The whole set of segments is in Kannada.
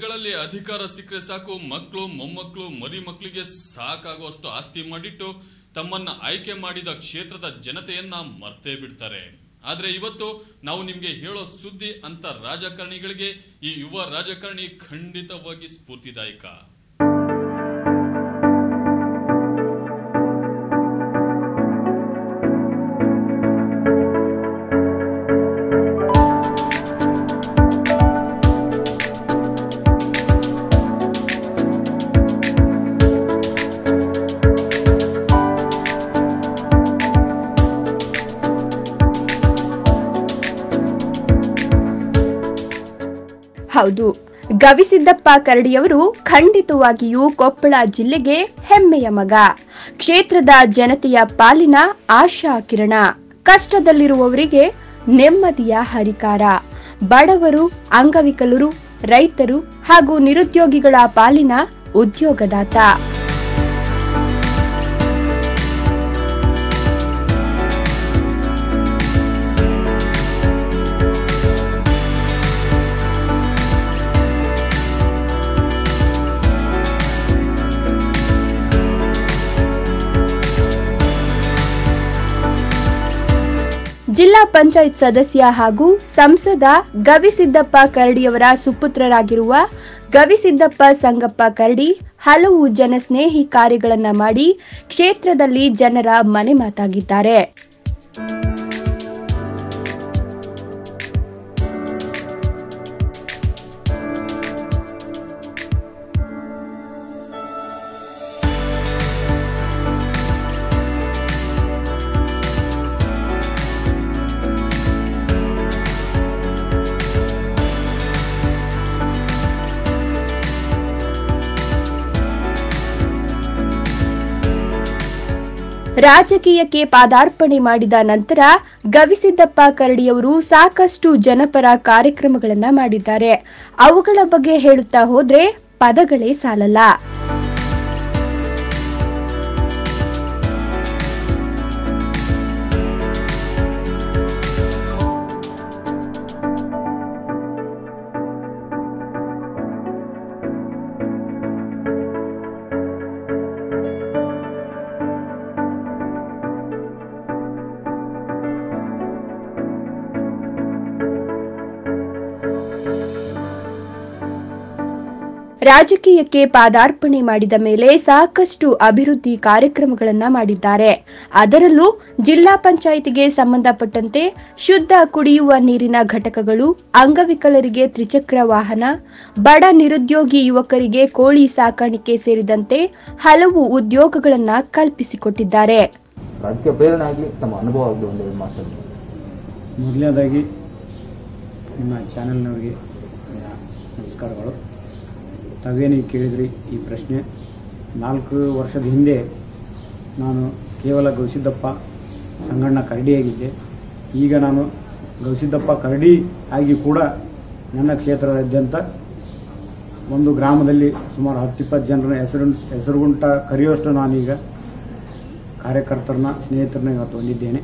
ಕೈಗಳಲ್ಲಿ ಅಧಿಕಾರ ಸಿಕ್ಕರೆ ಸಾಕು ಮಕ್ಕಳು ಮೊಮ್ಮಕ್ಕಳು ಮರಿ ಮಕ್ಕಳಿಗೆ ಸಾಕಾಗುವಷ್ಟು ಆಸ್ತಿ ಮಾಡಿಟ್ಟು ತಮ್ಮನ್ನ ಆಯ್ಕೆ ಮಾಡಿದ ಕ್ಷೇತ್ರದ ಜನತೆಯನ್ನ ಮರ್ತೇ ಬಿಡ್ತಾರೆ ಆದ್ರೆ ಇವತ್ತು ನಾವು ನಿಮ್ಗೆ ಹೇಳೋ ಸುದ್ದಿ ಅಂತ ರಾಜಕಾರಣಿಗಳಿಗೆ ಈ ಯುವ ರಾಜಕಾರಣಿ ಖಂಡಿತವಾಗಿ ಸ್ಫೂರ್ತಿದಾಯಕ ಹೌದು ಗವಿಸಿದ್ದಪ್ಪ ಕರಡಿಯವರು ಖಂಡಿತವಾಗಿಯೂ ಕೊಪ್ಪಳ ಜಿಲ್ಲೆಗೆ ಹೆಮ್ಮೆಯ ಮಗ ಕ್ಷೇತ್ರದ ಜನತೆಯ ಪಾಲಿನ ಆಶಾ ಕಿರಣ ಕಷ್ಟದಲ್ಲಿರುವವರಿಗೆ ನೆಮ್ಮದಿಯ ಹರಿಕಾರ ಬಡವರು ಅಂಗವಿಕಲರು ರೈತರು ಹಾಗೂ ನಿರುದ್ಯೋಗಿಗಳ ಪಾಲಿನ ಉದ್ಯೋಗದಾತ ಜಿಲ್ಲಾ ಪಂಚಾಯತ್ ಸದಸ್ಯ ಹಾಗೂ ಸಂಸದ ಗವಿಸಿದ್ದಪ್ಪ ಕರಡಿಯವರ ಸುಪುತ್ರರಾಗಿರುವ ಗವಿಸಿದ್ದಪ್ಪ ಸಂಗಪ್ಪ ಕರಡಿ ಹಲವು ಜನಸ್ನೇಹಿ ಕಾರ್ಯಗಳನ್ನ ಮಾಡಿ ಕ್ಷೇತ್ರದಲ್ಲಿ ಜನರ ಮನೆ ಮಾತಾಗಿದ್ದಾರೆ ರಾಜಕೀಯಕ್ಕೆ ಪಾದಾರ್ಪಣೆ ಮಾಡಿದ ನಂತರ ಗವಿಸಿದ್ದಪ್ಪ ಕರಡಿಯವರು ಸಾಕಷ್ಟು ಜನಪರ ಕಾರ್ಯಕ್ರಮಗಳನ್ನ ಮಾಡಿದ್ದಾರೆ ಅವುಗಳ ಬಗ್ಗೆ ಹೇಳುತ್ತಾ ಹೋದ್ರೆ ಪದಗಳೇ ಸಾಲಲ್ಲ ರಾಜಕೀಯಕ್ಕೆ ಪಾದಾರ್ಪಣೆ ಮಾಡಿದ ಮೇಲೆ ಸಾಕಷ್ಟು ಅಭಿವೃದ್ಧಿ ಕಾರ್ಯಕ್ರಮಗಳನ್ನ ಮಾಡಿದ್ದಾರೆ ಅದರಲ್ಲೂ ಜಿಲ್ಲಾ ಪಂಚಾಯಿತಿಗೆ ಸಂಬಂಧಪಟ್ಟಂತೆ ಶುದ್ಧ ಕುಡಿಯುವ ನೀರಿನ ಘಟಕಗಳು ಅಂಗವಿಕಲರಿಗೆ ತ್ರಿಚಕ್ರ ವಾಹನ ಬಡ ನಿರುದ್ಯೋಗಿ ಯುವಕರಿಗೆ ಕೋಳಿ ಸಾಕಾಣಿಕೆ ಸೇರಿದಂತೆ ಹಲವು ಉದ್ಯೋಗಗಳನ್ನ ಕಲ್ಪಿಸಿಕೊಟ್ಟಿದ್ದಾರೆ ರಾಜಕೀಯ ಪ್ರೇರಣೆ ಆಗಲಿ ತಮ್ಮ ಅನುಭವ ಆಗಲಿ ಒಂದೆರಡು ಮಾತಾಡಿ ಮೊದಲನೇದಾಗಿ ನಿಮ್ಮ ಚಾನೆಲ್ನವರಿಗೆ ನಮಸ್ಕಾರಗಳು ತಾವೇನು ಕೇಳಿದ್ರಿ ಈ ಪ್ರಶ್ನೆ ನಾಲ್ಕು ವರ್ಷದ ಹಿಂದೆ ನಾನು ಕೇವಲ ಗವಿಸಿದ್ದಪ್ಪ ಸಂಗಣ್ಣ ಕರಡಿಯಾಗಿದ್ದೆ ಈಗ ನಾನು ಗವಿಸಿದ್ದಪ್ಪ ಕರಡಿ ಆಗಿ ಕೂಡ ನನ್ನ ಕ್ಷೇತ್ರದಾದ್ಯಂತ ಒಂದು ಗ್ರಾಮದಲ್ಲಿ ಸುಮಾರು ಹತ್ತಿಪ್ಪತ್ತು ಜನರ ಹೆಸರು ಹೆಸರುಗುಂಟ ಕರೆಯುವಷ್ಟು ನಾನೀಗ ಕಾರ್ಯಕರ್ತರನ್ನ ಸ್ನೇಹಿತರನ್ನ ಇವತ್ತು ಹೊಂದಿದ್ದೇನೆ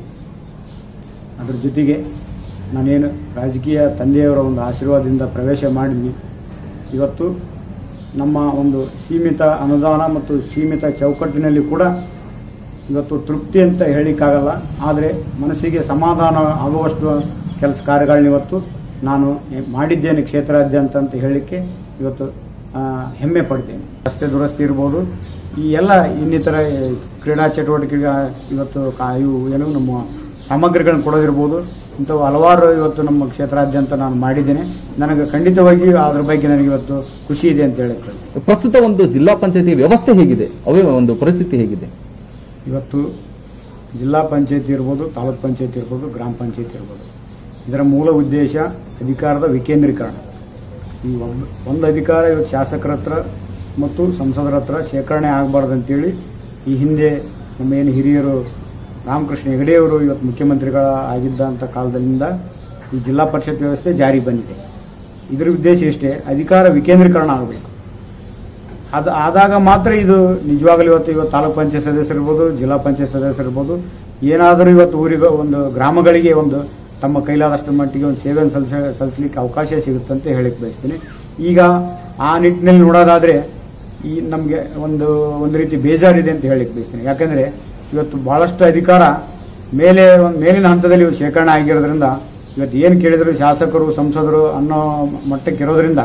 ಅದ್ರ ಜೊತೆಗೆ ನಾನೇನು ರಾಜಕೀಯ ತಂದೆಯವರ ಒಂದು ಆಶೀರ್ವಾದದಿಂದ ಪ್ರವೇಶ ಮಾಡಿದ್ವಿ ಇವತ್ತು ನಮ್ಮ ಒಂದು ಸೀಮಿತ ಅನುದಾನ ಮತ್ತು ಸೀಮಿತ ಚೌಕಟ್ಟಿನಲ್ಲಿ ಕೂಡ ಇವತ್ತು ತೃಪ್ತಿ ಅಂತ ಹೇಳಿಕ್ಕಾಗಲ್ಲ ಆದರೆ ಮನಸ್ಸಿಗೆ ಸಮಾಧಾನ ಆಗುವಷ್ಟು ಕೆಲಸ ಕಾರ್ಯಗಳನ್ನ ಇವತ್ತು ನಾನು ಮಾಡಿದ್ದೇನೆ ಕ್ಷೇತ್ರಾದ್ಯಂತ ಅಂತ ಹೇಳಲಿಕ್ಕೆ ಇವತ್ತು ಆ, ಹೆಮ್ಮೆ ಪಡ್ತೇನೆ ರಸ್ತೆ ದುರಸ್ತಿ ಇರ್ಬೋದು ಈ ಎಲ್ಲ ಇನ್ನಿತರ ಕ್ರೀಡಾ ಚಟುವಟಿಕೆಗೆ ಇವತ್ತು ಕಾ- ಇವು ಏನು ನಮ್ಮ ಸಾಮಗ್ರಿಗಳನ್ನು ಕೊಡೋದಿರ್ಬೋದು ಇಂಥವು ಹಲವಾರು ಇವತ್ತು ನಮ್ಮ ಕ್ಷೇತ್ರಾದ್ಯಂತ ನಾನು ಮಾಡಿದ್ದೇನೆ ನನಗೆ ಖಂಡಿತವಾಗಿಯೂ ಅದ್ರ ಬಗ್ಗೆ ನನಗೆ ಇವತ್ತು ಖುಷಿ ಇದೆ ಅಂತ ಹೇಳಕ್ಕೆ ಪ್ರಸ್ತುತ ಒಂದು ಜಿಲ್ಲಾ ಪಂಚಾಯತಿ ವ್ಯವಸ್ಥೆ ಹೇಗಿದೆ ಅವೇ ಒಂದು ಪರಿಸ್ಥಿತಿ ಹೇಗಿದೆ ಇವತ್ತು ಜಿಲ್ಲಾ ಪಂಚಾಯತಿ ಇರ್ಬೋದು ತಾಲೂಕ್ ಪಂಚಾಯತಿ ಇರ್ಬೋದು ಗ್ರಾಮ ಪಂಚಾಯತಿ ಇರ್ಬೋದು ಇದರ ಮೂಲ ಉದ್ದೇಶ ಅಧಿಕಾರದ ವಿಕೇಂದ್ರೀಕರಣ ಈ ಒಂದು ಒಂದು ಅಧಿಕಾರ ಇವತ್ತು ಶಾಸಕರ ಹತ್ರ ಮತ್ತು ಸಂಸದರ ಹತ್ರ ಶೇಖರಣೆ ಆಗಬಾರ್ದು ಅಂತೇಳಿ ಈ ಹಿಂದೆ ನಮ್ಮ ಏನು ಹಿರಿಯರು ರಾಮಕೃಷ್ಣ ಹೆಗಡೆಯವರು ಇವತ್ತು ಮುಖ್ಯಮಂತ್ರಿಗಳ ಆಗಿದ್ದಂಥ ಕಾಲದಿಂದ ಈ ಜಿಲ್ಲಾ ಪರಿಷತ್ ವ್ಯವಸ್ಥೆ ಜಾರಿಗೆ ಬಂದಿದೆ ಇದರ ಉದ್ದೇಶ ಇಷ್ಟೇ ಅಧಿಕಾರ ವಿಕೇಂದ್ರೀಕರಣ ಆಗಬೇಕು ಅದು ಆದಾಗ ಮಾತ್ರ ಇದು ನಿಜವಾಗಲೂ ಇವತ್ತು ಇವತ್ತು ತಾಲೂಕ್ ಪಂಚಾಯತ್ ಸದಸ್ಯರು ಇರ್ಬೋದು ಜಿಲ್ಲಾ ಪಂಚಾಯತ್ ಸದಸ್ಯರು ಇರ್ಬೋದು ಏನಾದರೂ ಇವತ್ತು ಊರಿಗೆ ಒಂದು ಗ್ರಾಮಗಳಿಗೆ ಒಂದು ತಮ್ಮ ಕೈಲಾದಷ್ಟು ಮಟ್ಟಿಗೆ ಒಂದು ಸೇವೆಯನ್ನು ಸಲ್ಲಿಸ ಸಲ್ಲಿಸಲಿಕ್ಕೆ ಅವಕಾಶ ಸಿಗುತ್ತಂತ ಹೇಳಕ್ಕೆ ಬಯಸ್ತೀನಿ ಈಗ ಆ ನಿಟ್ಟಿನಲ್ಲಿ ನೋಡೋದಾದರೆ ಈ ನಮಗೆ ಒಂದು ಒಂದು ರೀತಿ ಬೇಜಾರಿದೆ ಅಂತ ಹೇಳಿಕ್ಕೆ ಬಯಸ್ತೀನಿ ಯಾಕಂದರೆ ಇವತ್ತು ಭಾಳಷ್ಟು ಅಧಿಕಾರ ಮೇಲೆ ಒಂದು ಮೇಲಿನ ಹಂತದಲ್ಲಿ ಇವು ಶೇಖರಣೆ ಆಗಿರೋದ್ರಿಂದ ಇವತ್ತು ಏನು ಕೇಳಿದ್ರು ಶಾಸಕರು ಸಂಸದರು ಅನ್ನೋ ಮಟ್ಟಕ್ಕೆ ಇರೋದ್ರಿಂದ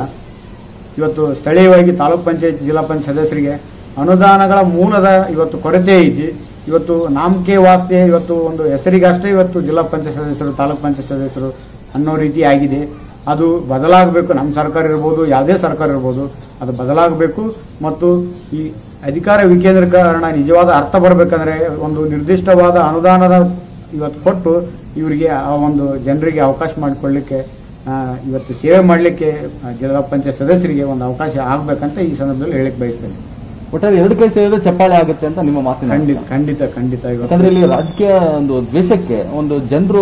ಇವತ್ತು ಸ್ಥಳೀಯವಾಗಿ ತಾಲೂಕ್ ಪಂಚಾಯತ್ ಜಿಲ್ಲಾ ಪಂಚಾಯತ್ ಸದಸ್ಯರಿಗೆ ಅನುದಾನಗಳ ಮೂಲದ ಇವತ್ತು ಕೊರತೆ ಐತಿ ಇವತ್ತು ನಾಮಕೆ ವಾಸ್ತೆ ಇವತ್ತು ಒಂದು ಹೆಸರಿಗಷ್ಟೇ ಇವತ್ತು ಜಿಲ್ಲಾ ಪಂಚಾಯತ್ ಸದಸ್ಯರು ತಾಲೂಕ್ ಪಂಚಾಯತ್ ಸದಸ್ಯರು ಅನ್ನೋ ರೀತಿ ಆಗಿದೆ ಅದು ಬದಲಾಗಬೇಕು ನಮ್ಮ ಸರ್ಕಾರ ಇರ್ಬೋದು ಯಾವುದೇ ಸರ್ಕಾರ ಇರ್ಬೋದು ಅದು ಬದಲಾಗಬೇಕು ಮತ್ತು ಈ ಅಧಿಕಾರ ವಿಕೇಂದ್ರೀಕರಣ ನಿಜವಾದ ಅರ್ಥ ಬರಬೇಕಂದ್ರೆ ಒಂದು ನಿರ್ದಿಷ್ಟವಾದ ಅನುದಾನದ ಇವತ್ತು ಕೊಟ್ಟು ಇವರಿಗೆ ಆ ಒಂದು ಜನರಿಗೆ ಅವಕಾಶ ಮಾಡಿಕೊಳ್ಳಿಕ್ಕೆ ಆ, ಇವತ್ತು ಸೇವೆ ಮಾಡಲಿಕ್ಕೆ ಜಿಲ್ಲಾ ಪಂಚಾಯತ್ ಸದಸ್ಯರಿಗೆ ಒಂದು ಅವಕಾಶ ಆಗ್ಬೇಕಂತ ಈ ಸಂದರ್ಭದಲ್ಲಿ ಹೇಳಿಕ್ ಬಯಸ್ತೇನೆ ಒಟ್ಟಾರೆ ಎರಡು ಕೈ ಸೇರಿದ್ರೆ ಚಪ್ಪಾಳೆ ಆಗುತ್ತೆ ಅಂತ ನಿಮ್ಮ ಮಾತಿನ ಅರ್ಥ. ಖಂಡಿತ ಖಂಡಿತ ಖಂಡಿತ ಇವತ್ತು ಯಾಕಂದ್ರೆ ಇಲ್ಲಿ ರಾಜಕೀಯ ಒಂದು ದ್ವೇಷಕ್ಕೆ ಒಂದು ಜನರು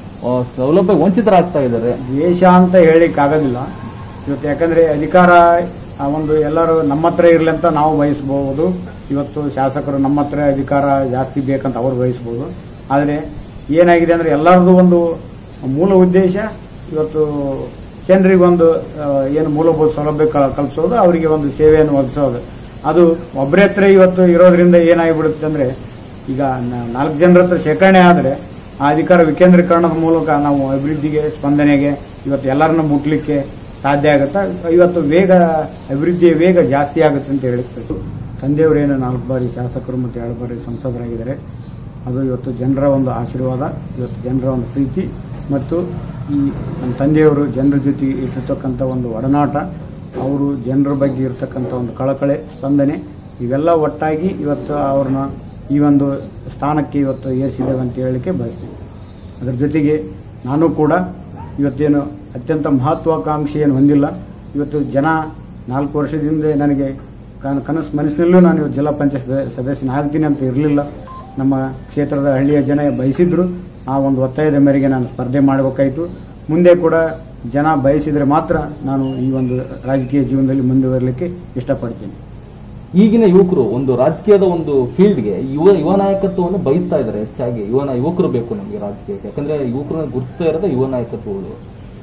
ಸೌಲಭ್ಯ ವಂಚಿತರಾಗ್ತಾ ಇದ್ದಾರೆ ದ್ವೇಷ ಅಂತ ಹೇಳಿಕ್ ಆಗೋದಿಲ್ಲ ಇವತ್ತು ಯಾಕಂದ್ರೆ ಅಧಿಕಾರ ಆ ಒಂದು ಎಲ್ಲರೂ ನಮ್ಮ ಹತ್ರ ಇರಲಿ ಅಂತ ನಾವು ಬಯಸ್ಬೋದು ಇವತ್ತು ಶಾಸಕರು ನಮ್ಮ ಹತ್ರ ಅಧಿಕಾರ ಜಾಸ್ತಿ ಬೇಕಂತ ಅವ್ರು ಬಯಸ್ಬೋದು ಆದರೆ ಏನಾಗಿದೆ ಅಂದರೆ ಎಲ್ಲರದು ಒಂದು ಮೂಲ ಉದ್ದೇಶ ಇವತ್ತು ಜನರಿಗೊಂದು ಆ, ಏನು ಮೂಲಭೂತ ಸೌಲಭ್ಯ ಕ- ಕಲ್ಪಿಸೋದು ಅವರಿಗೆ ಒಂದು ಸೇವೆಯನ್ನು ಒದಗಿಸೋದು ಅದು ಒಬ್ಬರೇ ಹತ್ರ ಇವತ್ತು ಇರೋದ್ರಿಂದ ಏನಾಗಿಬಿಡುತ್ತೆ ಅಂದರೆ ಈಗ ನ- ನಾಲ್ಕು ಜನರ ಹತ್ರ ಶೇಖರಣೆ ಆದರೆ ಆ ಅಧಿಕಾರ ವಿಕೇಂದ್ರೀಕರಣದ ಮೂಲಕ ನಾವು ಅಭಿವೃದ್ಧಿಗೆ ಸ್ಪಂದನೆಗೆ ಇವತ್ತು ಎಲ್ಲರನ್ನ ಮುಟ್ಲಿಕ್ಕೆ ಸಾಧ್ಯ ಆಗುತ್ತೆ ಇವತ್ತು ವೇಗ ಅಭಿವೃದ್ಧಿಯ ವೇಗ ಜಾಸ್ತಿ ಆಗುತ್ತೆ ಅಂತ ಹೇಳ್ಬೇಕು ತಂದೆಯವರೇನು ನಾಲ್ಕು ಬಾರಿ ಶಾಸಕರು ಮತ್ತು ಎರಡು ಬಾರಿ ಸಂಸದರಾಗಿದ್ದಾರೆ ಅದು ಇವತ್ತು ಜನರ ಒಂದು ಆಶೀರ್ವಾದ ಇವತ್ತು ಜನರ ಒಂದು ಪ್ರೀತಿ ಮತ್ತು ಈ ನಮ್ಮ ತಂದೆಯವರು ಜನರ ಜೊತೆ ಇಟ್ಟಿರ್ತಕ್ಕಂಥ ಒಂದು ಒಡನಾಟ ಅವರು ಜನರ ಬಗ್ಗೆ ಇರತಕ್ಕಂಥ ಒಂದು ಕಳಕಳೆ ಸ್ಪಂದನೆ ಇವೆಲ್ಲ ಒಟ್ಟಾಗಿ ಇವತ್ತು ಅವ್ರನ್ನ ಈ ಒಂದು ಸ್ಥಾನಕ್ಕೆ ಇವತ್ತು ಏರಿಸಿದ್ದೇವೆ ಅಂತ ಹೇಳಲಿಕ್ಕೆ ಬಯಸ್ತೀನಿ ಅದರ ಜೊತೆಗೆ ನಾನು ಕೂಡ ಇವತ್ತೇನು ಅತ್ಯಂತ ಮಹತ್ವಾಕಾಂಕ್ಷೆಯನ್ನು ಹೊಂದಿಲ್ಲ ಇವತ್ತು ಜನ ನಾಲ್ಕು ವರ್ಷದಿಂದ ನನಗೆ ಕನ- ಕನಸು ಮನಸ್ಸಿನಲ್ಲೂ ನಾನು ಇವತ್ತು ಜಿಲ್ಲಾ ಪಂಚಾಯತ್ ಸದ- ಸದಸ್ಯನಾಗ್ತೀನಿ ಅಂತ ಇರಲಿಲ್ಲ ನಮ್ಮ ಕ್ಷೇತ್ರದ ಹಳ್ಳಿಯ ಜನ ಬಯಸಿದ್ರು ಆ ಒಂದು ಒತ್ತಾಯದ ಮೇರೆಗೆ ನಾನು ಸ್ಪರ್ಧೆ ಮಾಡಬೇಕಾಯಿತು ಮುಂದೆ ಕೂಡ ಜನ ಬಯಸಿದರೆ ಮಾತ್ರ ನಾನು ಈ ಒಂದು ರಾಜಕೀಯ ಜೀವನದಲ್ಲಿ ಮುಂದುವರಲಿಕ್ಕೆ ಇಷ್ಟಪಡ್ತೀನಿ ಈಗಿನ ಯುವಕರು ಒಂದು ರಾಜಕೀಯದ ಒಂದು ಫೀಲ್ಡ್ಗೆ ಯುವ ಯುವ ನಾಯಕತ್ವವನ್ನು ಬಯಸ್ತಾ ಇದ್ದಾರೆ ಹೆಚ್ಚಾಗಿ ಯುವನ ಯುವಕರು ಬೇಕು ನಮಗೆ ರಾಜಕೀಯಕ್ಕೆ ಯಾಕಂದ್ರೆ ಯುವಕರನ್ನ ಗುರುತಿಸ್ತಾ ಇರೋದೇ ಯುವ ನಾಯಕತ್ವಗಳು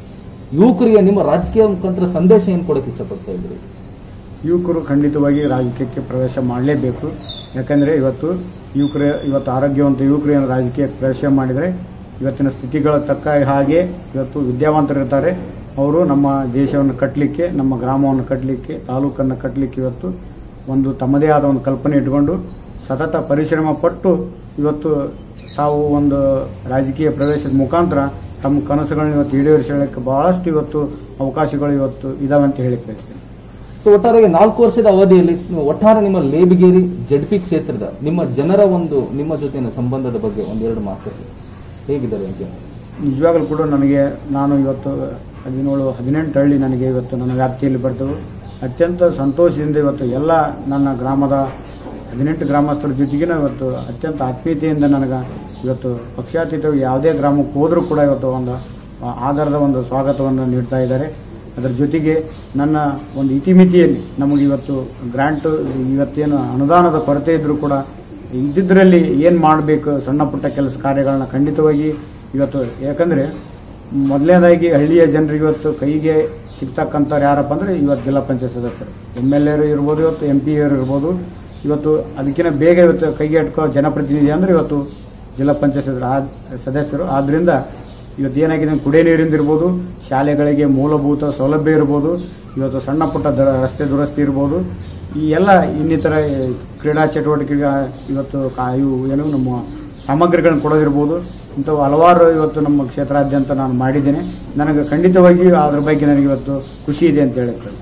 ಯುವಕರಿಗೆ ನಿಮ್ಮ ರಾಜಕೀಯ ಮುಖಾಂತರ ಸಂದೇಶ ಏನ್ ಕೊಡಕ್ಕೆ ಇಷ್ಟಪಡ್ತಾ ಇದ್ರಿ ಯುವಕರು ಖಂಡಿತವಾಗಿ ರಾಜಕೀಯಕ್ಕೆ ಪ್ರವೇಶ ಮಾಡಲೇಬೇಕು ಯಾಕಂದರೆ ಇವತ್ತು ಯುವಕರು ಇವತ್ತು ಆರೋಗ್ಯವಂತ ಯುವಕರು ಏನು ರಾಜಕೀಯಕ್ಕೆ ಪ್ರವೇಶ ಮಾಡಿದರೆ ಇವತ್ತಿನ ಸ್ಥಿತಿಗಳ ತಕ್ಕ ಹಾಗೆ ಇವತ್ತು ವಿದ್ಯಾವಂತರಿರ್ತಾರೆ ಅವರು ನಮ್ಮ ದೇಶವನ್ನು ಕಟ್ಟಲಿಕ್ಕೆ ನಮ್ಮ ಗ್ರಾಮವನ್ನು ಕಟ್ಟಲಿಕ್ಕೆ ತಾಲೂಕನ್ನು ಕಟ್ಟಲಿಕ್ಕೆ ಇವತ್ತು ಒಂದು ತಮ್ಮದೇ ಆದ ಒಂದು ಕಲ್ಪನೆ ಇಟ್ಕೊಂಡು ಸತತ ಪರಿಶ್ರಮ ಪಟ್ಟು ಇವತ್ತು ತಾವು ಒಂದು ರಾಜಕೀಯ ಪ್ರವೇಶದ ಮುಖಾಂತರ ತಮ್ಮ ಕನಸುಗಳನ್ನ ಇವತ್ತು ಈಡೇರಿಸಲಿಕ್ಕೆ ಬಹಳಷ್ಟು ಇವತ್ತು ಅವಕಾಶಗಳು ಇವತ್ತು ಇದಾವೆ ಅಂತ ಹೇಳಿಕ್ ಬಯಸ್ತೇನೆ ಸೊ ಒಟ್ಟಾರೆ ನಾಲ್ಕು ವರ್ಷದ ಅವಧಿಯಲ್ಲಿ ನೀವು ಒಟ್ಟಾರೆ ನಿಮ್ಮ ಲೇಬಿಗೇರಿ ಜಡ್ಪಿ ಕ್ಷೇತ್ರದ ನಿಮ್ಮ ಜನರ ಒಂದು ನಿಮ್ಮ ಜೊತೆನ ಸಂಬಂಧದ ಬಗ್ಗೆ ಒಂದೆರಡು ಮಾತು ಹೇಗಿದ್ದಾರೆ ಅಂತ ನಿಜವಾಗಲೂ ಕೂಡ ನನಗೆ ನಾನು ಇವತ್ತು ಹದಿನೇಳು ಹದಿನೆಂಟು ಹಳ್ಳಿ ನನಗೆ ಇವತ್ತು ನನ್ನ ವ್ಯಾಪ್ತಿಯಲ್ಲಿ ಬರ್ತವೆ ಅತ್ಯಂತ ಸಂತೋಷದಿಂದ ಇವತ್ತು ಎಲ್ಲ ನನ್ನ ಗ್ರಾಮದ ಹದಿನೆಂಟು ಗ್ರಾಮಸ್ಥರ ಜೊತೆಗಿನ ಇವತ್ತು ಅತ್ಯಂತ ಆತ್ಮೀಯತೆಯಿಂದ ನನಗೆ ಇವತ್ತು ಪಕ್ಷಾತೀತ ಯಾವುದೇ ಗ್ರಾಮಕ್ಕೆ ಹೋದರೂ ಕೂಡ ಇವತ್ತು ಒಂದು ಆ, ಆಧಾರದ ಒಂದು ಸ್ವಾಗತವನ್ನು ನೀಡ್ತಾ ಇದ್ದಾರೆ ಅದರ ಜೊತೆಗೆ ನನ್ನ ಒಂದು ಇತಿಮಿತಿಯಲ್ಲಿ ನಮಗೆ ಇವತ್ತು ಗ್ರಾಂಟ್ ಇವತ್ತೇನು ಅನುದಾನದ ಕೊರತೆ ಇದ್ದರೂ ಕೂಡ ಇದ್ದಿದ್ರಲ್ಲಿ ಏನು ಮಾಡಬೇಕು ಸಣ್ಣ ಪುಟ್ಟ ಕೆಲಸ ಕಾರ್ಯಗಳನ್ನ ಖಂಡಿತವಾಗಿ ಇವತ್ತು ಯಾಕಂದರೆ ಮೊದಲನೇದಾಗಿ ಹಳ್ಳಿಯ ಜನರಿಗೆ ಇವತ್ತು ಕೈಗೆ ಸಿಗ್ತಕ್ಕಂಥವ್ರು ಯಾರಪ್ಪ ಅಂದರೆ ಇವತ್ತು ಜಿಲ್ಲಾ ಪಂಚಾಯತ್ ಸದಸ್ಯರು ಎಮ್ ಎಲ್ ಎರು ಇರ್ಬೋದು ಇವತ್ತು ಎಂ ಪಿ ಅವರು ಇರ್ಬೋದು ಇವತ್ತು ಅದಕ್ಕಿಂತ ಬೇಗ ಇವತ್ತು ಕೈಗೆ ಎಟ್ಕೋ ಜನಪ್ರತಿನಿಧಿ ಅಂದರೆ ಇವತ್ತು ಜಿಲ್ಲಾ ಪಂಚಾಯತ್ ಸದಸ್ಯರು ಆ- ಸದಸ್ಯರು ಆದ್ದರಿಂದ ಇವತ್ತು ಏನಾಗಿದೆ ಕುಡಿಯ ನೀರಿಂದ ಇರ್ಬೋದು ಶಾಲೆಗಳಿಗೆ ಮೂಲಭೂತ ಸೌಲಭ್ಯ ಇರ್ಬೋದು ಇವತ್ತು ಸಣ್ಣ ಪುಟ್ಟ ದ- ರಸ್ತೆ ದುರಸ್ತಿ ಇರ್ಬೋದು ಈ ಎಲ್ಲ ಇನ್ನಿತರ ಕ್ರೀಡಾ ಚಟುವಟಿಕೆಗೆ ಇವತ್ತು ಕಾ- ಇವು ಏನು ನಮ್ಮ ಸಾಮಗ್ರಿಗಳನ್ನು ಕೊಡೋದಿರ್ಬೋದು ಇಂಥವು ಹಲವಾರು ಇವತ್ತು ನಮ್ಮ ಕ್ಷೇತ್ರಾದ್ಯಂತ ನಾನು ಮಾಡಿದ್ದೇನೆ ನನಗೆ ಖಂಡಿತವಾಗಿಯೂ ಅದ್ರ ಬಗ್ಗೆ ನನಗೆ ಇವತ್ತು ಖುಷಿ ಇದೆ ಅಂತ ಹೇಳುತ್ತೆ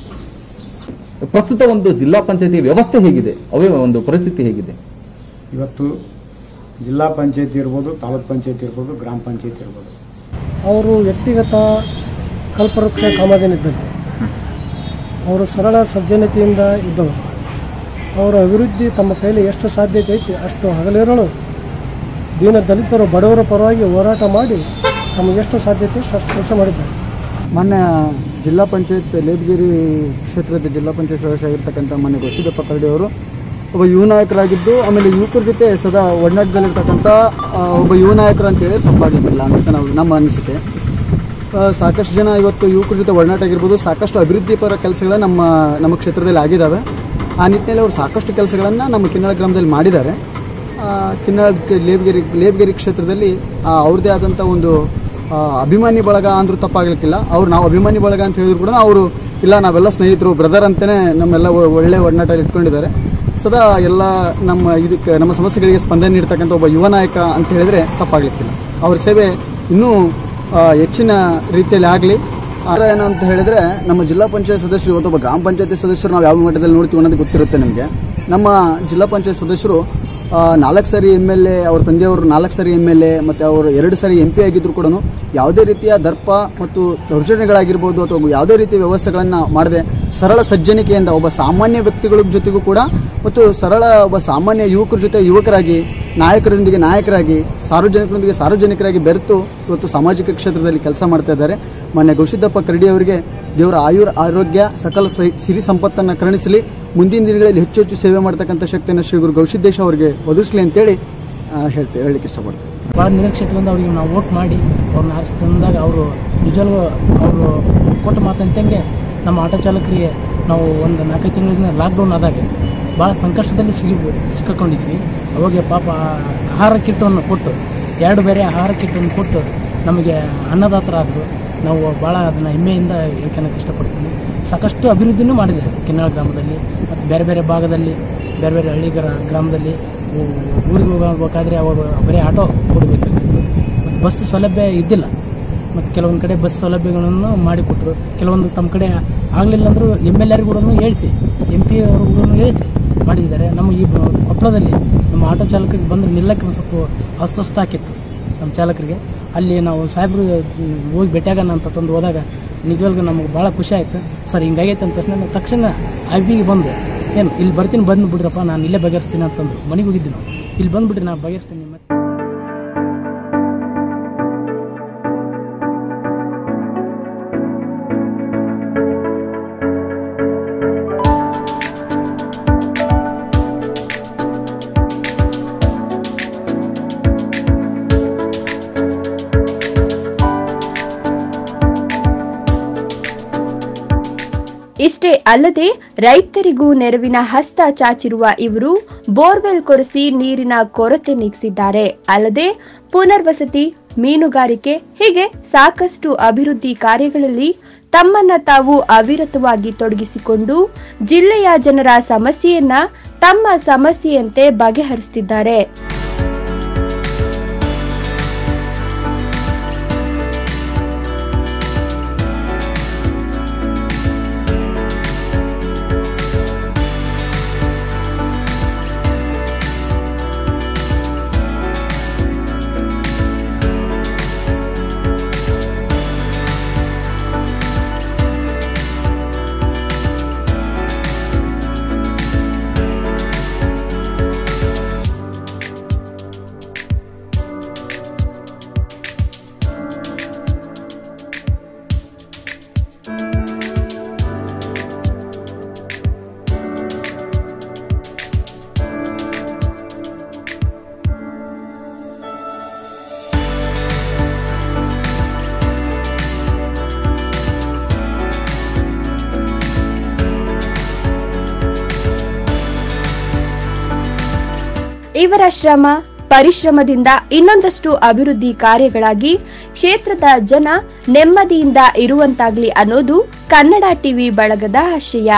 ಪ್ರಸ್ತುತ ಒಂದು ಜಿಲ್ಲಾ ಪಂಚಾಯತಿ ವ್ಯವಸ್ಥೆ ಹೇಗಿದೆ ಅವೇ ಒಂದು ಪರಿಸ್ಥಿತಿ ಹೇಗಿದೆ ಇವತ್ತು ಜಿಲ್ಲಾ ಪಂಚಾಯತಿ ಇರ್ಬೋದು ತಾಲೂಕ್ ಪಂಚಾಯತಿ ಇರ್ಬೋದು ಗ್ರಾಮ ಪಂಚಾಯತಿ ಇರ್ಬೋದು ಅವರು ವ್ಯಕ್ತಿಗತ ಕಲ್ಪವೃಕ್ಷ ಕಾಮಧೇನಿದ್ದಂತೆ ಅವರು ಸರಳ ಸಜ್ಜನತೆಯಿಂದ ಇದ್ದವರು ಅವರ ಅಭಿವೃದ್ಧಿ ತಮ್ಮ ಕೈಲಿ ಎಷ್ಟು ಸಾಧ್ಯತೆ ಐತಿ ಅಷ್ಟು ಹಗಲಿರಲು ದೀನ ದಲಿತರು ಬಡವರ ಪರವಾಗಿ ಹೋರಾಟ ಮಾಡಿ ತಮಗೆಷ್ಟು ಸಾಧ್ಯತೆ ಇತ್ತು ಅಷ್ಟು ಕೆಲಸ ಮಾಡಿದ್ದಾರೆ ಮೊನ್ನೆ ಜಿಲ್ಲಾ ಪಂಚಾಯತ್ ಲೇಬಗಿರಿ ಕ್ಷೇತ್ರದ ಜಿಲ್ಲಾ ಪಂಚಾಯತ್ ಸದಸ್ಯ ಆಗಿರ್ತಕ್ಕಂಥ ಮೊನ್ನೆ ಗೊತ್ತಿದ್ದಪ್ಪ ಕರಡಿ ಅವರು ಒಬ್ಬ ಯುವ ನಾಯಕರಾಗಿದ್ದು ಆಮೇಲೆ ಯುವಕರ ಜೊತೆ ಸದಾ ಒಡನಾಟದಲ್ಲಿರ್ತಕ್ಕಂಥ ಆ, ಒಬ್ಬ ಯುವ ನಾಯಕರು ಅಂತೇಳಿ ತಪ್ಪಾಗಿದ್ದಿಲ್ಲ ಅಂತ ನಾವು ನಮ್ಮ ಅನಿಸಿಕೆ ಆ, ಸಾಕಷ್ಟು ಜನ ಇವತ್ತು ಯುವಕರ ಜೊತೆ ಒಡನಾಟ ಆಗಿರ್ಬೋದು ಸಾಕಷ್ಟು ಅಭಿವೃದ್ಧಿ ಪರ ಕೆಲಸಗಳ ನಮ್ಮ ನಮ್ಮ ಕ್ಷೇತ್ರದಲ್ಲಿ ಆಗಿದ್ದಾವೆ ಆ ನಿಟ್ಟಿನಲ್ಲಿ ಅವರು ಸಾಕಷ್ಟು ಕೆಲಸಗಳನ್ನು ನಮ್ಮ ಕಿನ್ನಾಳ ಗ್ರಾಮದಲ್ಲಿ ಮಾಡಿದ್ದಾರೆ ಆ, ಕಿನ್ನಾಳ ಲೇಬ್ಗೆರಿ ಲೇಬ್ಗೆರಿ ಕ್ಷೇತ್ರದಲ್ಲಿ ಆ, ಅವ್ರದ್ದೇ ಆದಂಥ ಒಂದು ಆ, ಅಭಿಮಾನಿ ಬಳಗ ಅಂದ್ರೂ ತಪ್ಪಾಗ್ಲಿಕ್ಕಿಲ್ಲ ಅವ್ರು ನಾವು ಅಭಿಮಾನಿ ಬಳಗ ಅಂತ ಹೇಳಿದ್ರು ಕೂಡ ಅವರು ಇಲ್ಲ ನಾವೆಲ್ಲ ಸ್ನೇಹಿತರು ಬ್ರದರ್ ಅಂತಾನೆ ನಮ್ಮೆಲ್ಲ ಒ- ಒಳ್ಳೆ ಒಡನಾಟ ಇಟ್ಕೊಂಡಿದ್ದಾರೆ ಸದಾ ಎಲ್ಲ ನಮ್ಮ ಇದಕ್ಕೆ ನಮ್ಮ ಸಮಸ್ಯೆಗಳಿಗೆ ಸ್ಪಂದನೆ ನೀಡ್ತಕ್ಕಂಥ ಒಬ್ಬ ಯುವ ನಾಯಕ ಅಂತ ಹೇಳಿದ್ರೆ ತಪ್ಪಾಗ್ಲಿಕ್ಕಿಲ್ಲ ಅವ್ರ ಸೇವೆ ಇನ್ನೂ ಆ, ಹೆಚ್ಚಿನ ರೀತಿಯಲ್ಲಿ ಆಗಲಿ ಆದ್ರೆ ಏನು ಅಂತ ಹೇಳಿದ್ರೆ ನಮ್ಮ ಜಿಲ್ಲಾ ಪಂಚಾಯತ್ ಸದಸ್ಯರು ಇವತ್ತು ಒಬ್ಬ ಗ್ರಾಮ ಪಂಚಾಯತಿ ಸದಸ್ಯರು ನಾವು ಯಾವ ಮಟ್ಟದಲ್ಲಿ ನೋಡ್ತೀವಿ ಅನ್ನೋದು ಗೊತ್ತಿರುತ್ತೆ ನಿಮಗೆ ನಮ್ಮ ಜಿಲ್ಲಾ ಪಂಚಾಯತ್ ಸದಸ್ಯರು ನಾಲ್ಕು ಸಾರಿ ಎಮ್ ಎಲ್ ಎ ಅವ್ರ ತಂದೆಯವರು ನಾಲ್ಕು ಸಾರಿ ಎಮ್ ಎಲ್ ಎ ಮತ್ತು ಅವರು ಎರಡು ಸಾರಿ ಎಂ ಪಿ ಆಗಿದ್ರು ಕೂಡ ಯಾವುದೇ ರೀತಿಯ ದರ್ಪ ಮತ್ತು ದೌರ್ಜನ್ಯಗಳಾಗಿರ್ಬೋದು ಅಥವಾ ಯಾವುದೇ ರೀತಿಯ ವ್ಯವಸ್ಥೆಗಳನ್ನು ಮಾಡದೆ ಸರಳ ಸಜ್ಜನಿಕೆಯಿಂದ ಒಬ್ಬ ಸಾಮಾನ್ಯ ವ್ಯಕ್ತಿಗಳ ಜೊತೆಗೂ ಕೂಡ ಮತ್ತು ಸರಳ ಒಬ್ಬ ಸಾಮಾನ್ಯ ಯುವಕರ ಜೊತೆ ಯುವಕರಾಗಿ ನಾಯಕರೊಂದಿಗೆ ನಾಯಕರಾಗಿ ಸಾರ್ವಜನಿಕರೊಂದಿಗೆ ಸಾರ್ವಜನಿಕರಾಗಿ ಬೆರೆತು ಇವತ್ತು ಸಾಮಾಜಿಕ ಕ್ಷೇತ್ರದಲ್ಲಿ ಕೆಲಸ ಮಾಡ್ತಾ ಇದ್ದಾರೆ ಮಾನ್ಯ ಗೌಶಿದ್ದಪ್ಪ ಕರಡಿ ಅವರಿಗೆ ದೇವರ ಆಯುರ್ ಆರೋಗ್ಯ ಸಕಲ ಸ- ಸಿರಿ ಸಂಪತ್ತನ್ನು ಕರುಣಿಸಲಿ ಮುಂದಿನ ದಿನಗಳಲ್ಲಿ ಹೆಚ್ಚು ಹೆಚ್ಚು ಸೇವೆ ಮಾಡ್ತಕ್ಕಂಥ ಶಕ್ತಿಯನ್ನು ಶ್ರೀ ಗುರು ಗೌಶಿದ್ದೇಶ ಅವರಿಗೆ ಒದಗಿಸಲಿ ಅಂತೇಳಿ ಆ, ಹೇಳ್ತೇವೆ ಹೇಳಲಿಕ್ಕೆ ಇಷ್ಟಪಡ್ತೀನಿ ಭಾಳ ನಿರೀಕ್ಷೆಗಳಿಂದ ಅವ್ರಿಗೆ ನಾವು ವೋಟ್ ಮಾಡಿ ಅವ್ರನ್ನ ಆರಿಸಿ ತಂದಾಗ ಅವರು ನಿಜವಾಗ್ಲೂ ಅವರು ಕೊಟ್ಟ ಮಾತಂತಂಗೆ ನಮ್ಮ ಆಟೋ ಚಾಲಕರಿಗೆ ನಾವು ಒಂದು ನಾಲ್ಕೈದು ತಿಂಗಳಿಂದ ಲಾಕ್ಡೌನ್ ಆದಾಗ ಭಾಳ ಸಂಕಷ್ಟದಲ್ಲಿ ಸಿಗಿ ಸಿಕ್ಕಾಕೊಂಡಿದ್ವಿ ಅವಾಗ ಪಾಪ ಆಹಾರ ಕಿಟ್ಟನ್ನು ಕೊಟ್ಟು ಎರಡು ಬೇರೆ ಆಹಾರ ಕಿಟ್ಟನ್ನು ಕೊಟ್ಟು ನಮಗೆ ಅನ್ನದಾತರಾದರು ನಾವು ಭಾಳ ಅದನ್ನು ಹೆಮ್ಮೆಯಿಂದ ಹೇಳ್ಕೊಳಕ್ಕೆ ಇಷ್ಟಪಡ್ತೀನಿ ಸಾಕಷ್ಟು ಅಭಿವೃದ್ಧಿನೂ ಮಾಡಿದ್ದಾರೆ ಕಿನ್ನಾಳ ಗ್ರಾಮದಲ್ಲಿ ಮತ್ತು ಬೇರೆ ಬೇರೆ ಭಾಗದಲ್ಲಿ ಬೇರೆ ಬೇರೆ ಹಳ್ಳಿ ಗ್ರಾ ಗ್ರಾಮದಲ್ಲಿ ಊ- ಊರಿಗೆ ಹೋಗಬೇಕಾದ್ರೆ ಅವಾಗ ಬರೀ ಆಟೋ ಕೊಡಬೇಕಾಗಿತ್ತು ಮತ್ತು ಬಸ್ ಸೌಲಭ್ಯ ಇದ್ದಿಲ್ಲ ಮತ್ತು ಕೆಲವೊಂದು ಕಡೆ ಬಸ್ ಸೌಲಭ್ಯಗಳನ್ನು ಮಾಡಿಕೊಟ್ರು ಕೆಲವೊಂದು ತಮ್ಮ ಕಡೆ ಆಗಲಿಲ್ಲ ಅಂದರೂ ಎಮ್ ಎಲ್ ಆರ್ ಕೂಡ ಹೇಳಿಸಿ ಎಂ ಪಿ ಅವರು ಕೂಡ ಹೇಳಿಸಿ ಮಾಡಿದ್ದಾರೆ ನಮ್ಮ ಈ ಬ- ಕೊಪ್ಪಳದಲ್ಲಿ ನಮ್ಮ ಆಟೋ ಚಾಲಕರಿಗೆ ಬಂದು ನಿಲ್ಲಕ್ಕೆ ಒಂದು ಸ್ವಲ್ಪ ಅಸ್ವಸ್ಥ ಆಕಿತ್ತು ನಮ್ಮ ಚಾಲಕರಿಗೆ ಅಲ್ಲಿ ನಾವು ಸಾಹೇಬ್ರು ಹ್ಮ್, ಹೋಗಿ ಭೇಟಿಯಾಗೋಣ ಅಂತ ತಂದು ಹೋದಾಗ ನಿಜವಾಗ್ಲೂ ನಮಗೆ ಭಾಳ ಖುಷಿ ಆಯಿತು ಸರ್ ಹಿಂಗಾಗೈತೆ ಅಂದ ತಕ್ಷಣ ನಾವು ತಕ್ಷಣ ಐಬಿಗೆ ಬಂದು ಏನು ಇಲ್ಲಿ ಬರ್ತೀನಿ ಬಂದು ಬಿಡ್ರಪ್ಪ ನಾನು ಇಲ್ಲೇ ಬಗೆಹರಿಸ್ತೀನಿ ಅಂತಂದ್ರು ಮನೆಗೆ ಹೋಗಿದ್ವಿ ನಾವು ಇಲ್ಲಿ ಬಂದುಬಿಟ್ರಿ ನಾನು ಬಗೆಹರಿಸ್ತೀನಿ ಮತ್ತೆ ಇಷ್ಟೇ ಅಲ್ಲದೆ ರೈತರಿಗೂ ನೆರವಿನ ಹಸ್ತ ಚಾಚಿರುವ ಇವರು ಬೋರ್ವೆಲ್ ಕೊರೆಸಿ ನೀರಿನ ಕೊರತೆ ನೀಗಿಸಿದ್ದಾರೆ ಅಲ್ಲದೆ ಪುನರ್ವಸತಿ ಮೀನುಗಾರಿಕೆ ಹೀಗೆ ಸಾಕಷ್ಟು ಅಭಿವೃದ್ಧಿ ಕಾರ್ಯಗಳಲ್ಲಿ ತಮ್ಮನ್ನ ತಾವು ಅವಿರತವಾಗಿ ತೊಡಗಿಸಿಕೊಂಡು ಜಿಲ್ಲೆಯ ಜನರ ಸಮಸ್ಯೆಯನ್ನ ತಮ್ಮ ಸಮಸ್ಯೆಯಂತೆ ಬಗೆಹರಿಸುತ್ತಿದ್ದಾರೆ ಇವರ ಶ್ರಮ ಪರಿಶ್ರಮದಿಂದ ಇನ್ನೊಂದಷ್ಟು ಅಭಿವೃದ್ಧಿ ಕಾರ್ಯಗಳಾಗಿ ಕ್ಷೇತ್ರದ ಜನ ನೆಮ್ಮದಿಯಿಂದ ಇರುವಂತಾಗ್ಲಿ ಅನ್ನೋದು ಕನ್ನಡ ಟಿವಿ ಬಳಗದ ಆಶಯ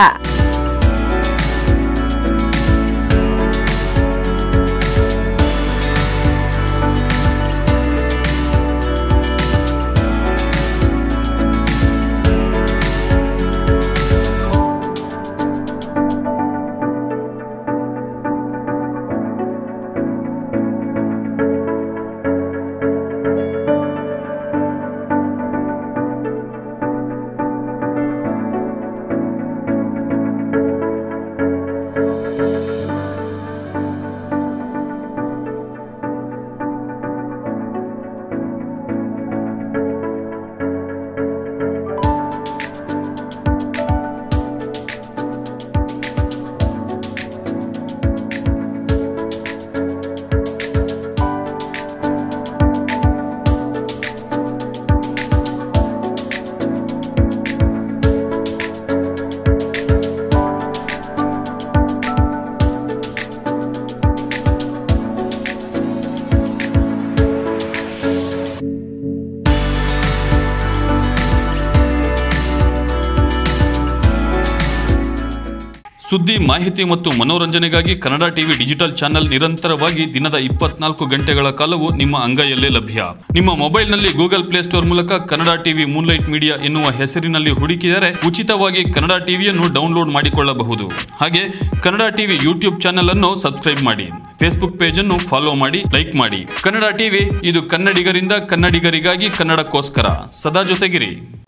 ಸುದ್ದಿ ಮಾಹಿತಿ ಮತ್ತು ಮನೋರಂಜನೆಗಾಗಿ ಕನ್ನಡ ಟಿವಿ ಡಿಜಿಟಲ್ ಚಾನೆಲ್ ನಿರಂತರವಾಗಿ ದಿನದ ಇಪ್ಪತ್ನಾಲ್ಕು ಗಂಟೆಗಳ ಕಾಲವು ನಿಮ್ಮ ಅಂಗೈಯಲ್ಲೇ ಲಭ್ಯ ನಿಮ್ಮ ಮೊಬೈಲ್ನಲ್ಲಿ ಗೂಗಲ್ ಪ್ಲೇಸ್ಟೋರ್ ಮೂಲಕ ಕನ್ನಡ ಟಿವಿ ಮೂನ್ಲೈಟ್ ಮೀಡಿಯಾ ಎನ್ನುವ ಹೆಸರಿನಲ್ಲಿ ಹುಡುಕಿದರೆ ಉಚಿತವಾಗಿ ಕನ್ನಡ ಟಿವಿಯನ್ನು ಡೌನ್ಲೋಡ್ ಮಾಡಿಕೊಳ್ಳಬಹುದು ಹಾಗೆ ಕನ್ನಡ ಟಿವಿ ಯೂಟ್ಯೂಬ್ ಚಾನೆಲ್ ಅನ್ನು ಸಬ್ಸ್ಕ್ರೈಬ್ ಮಾಡಿ ಫೇಸ್ಬುಕ್ ಪೇಜ್ ಅನ್ನು ಫಾಲೋ ಮಾಡಿ ಲೈಕ್ ಮಾಡಿ ಕನ್ನಡ ಟಿವಿ ಇದು ಕನ್ನಡಿಗರಿಂದ ಕನ್ನಡಿಗರಿಗಾಗಿ ಕನ್ನಡಕ್ಕೋಸ್ಕರ ಸದಾ ಜೊತೆಗಿರಿ